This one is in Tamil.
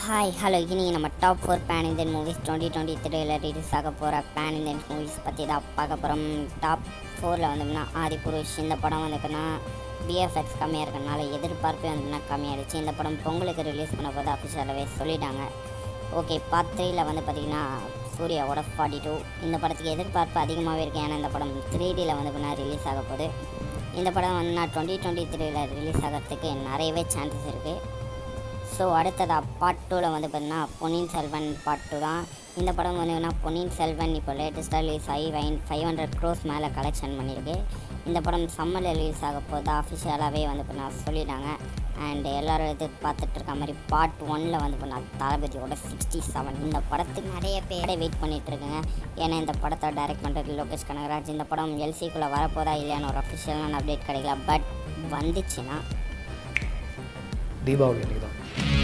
ஹாய் ஹலோ இனி நம்ம top four pan Indian movies twenty twenty த்ரீல ரிலீஸ் ஆக போகிற பேன் இந்தியன் மூவிஸ் பற்றி தான் பார்க்க போகிறோம் டாப் ஃபோரில் வந்தோம்னா ஆதி புருஷ் இந்த படம் வந்துக்குன்னா பிஎஃப்எக்ஸ் கம்மியாக இருக்கறனால எதிர்பார்ப்பே வந்துன்னா கம்மியாகிடுச்சு இந்த படம் பொங்கலுக்கு ரிலீஸ் பண்ண போது அஃபிஷியலாகவே சொல்லிட்டாங்க ஓகே பார்ட் த்ரீல வந்து பார்த்திங்கன்னா சூர்யாவோட ஃபார்ட்டி டூ இந்த படத்துக்கு எதிர்பார்ப்பு அதிகமாகவே இருக்குது ஏன்னா இந்த படம் த்ரீ டியில் வந்து பார்த்தீங்கன்னா ரிலீஸ் ஆக போகுது இந்த படம் வந்து நான் டுவெண்ட்டி டுவெண்ட்டி த்ரீல ரிலீஸ் ஆகிறதுக்கு நிறையவே சான்சஸ் இருக்குது ஸோ அடுத்ததாக பார்ட் டூவில் வந்து பார்த்தீங்கன்னா பொன்னியின் செல்வன் பார்ட் டூ தான் இந்த படம் வந்து பொன்னியின் செல்வன் இப்போ லேட்டஸ்ட்டாக ரிலீஸ் ஆகி ஃபைன் ஃபைவ் ஹண்ட்ரட் க்ரோஸ் மேலே கலெக்ஷன் பண்ணியிருக்கு இந்த படம் சம்மரில் ரிலீஸ் ஆக போது அஃபிஷியலாகவே வந்து இப்போ நான் சொல்லிட்டாங்க அண்ட் எல்லோரும் இது பார்த்துட்டு இருக்க மாதிரி பார்ட் ஒனில் வந்து இப்போ நான் தளபதியோட சிக்ஸ்டி செவன் இந்த படத்துக்கு நிறைய பேரை வெயிட் பண்ணிட்டு இருக்குங்க ஏன்னா இந்த படத்தை டைரக்ட் பண்ணுறது லோகேஷ் கனகராஜ் இந்த படம் எல்சிக்குள்ளே வரப்போதா இல்லையான்னு ஒரு அஃபிஷியலான அப்டேட் கிடைக்கல பட் வந்துச்சுன்னா தீபாவளி அன்றைக்கி தான்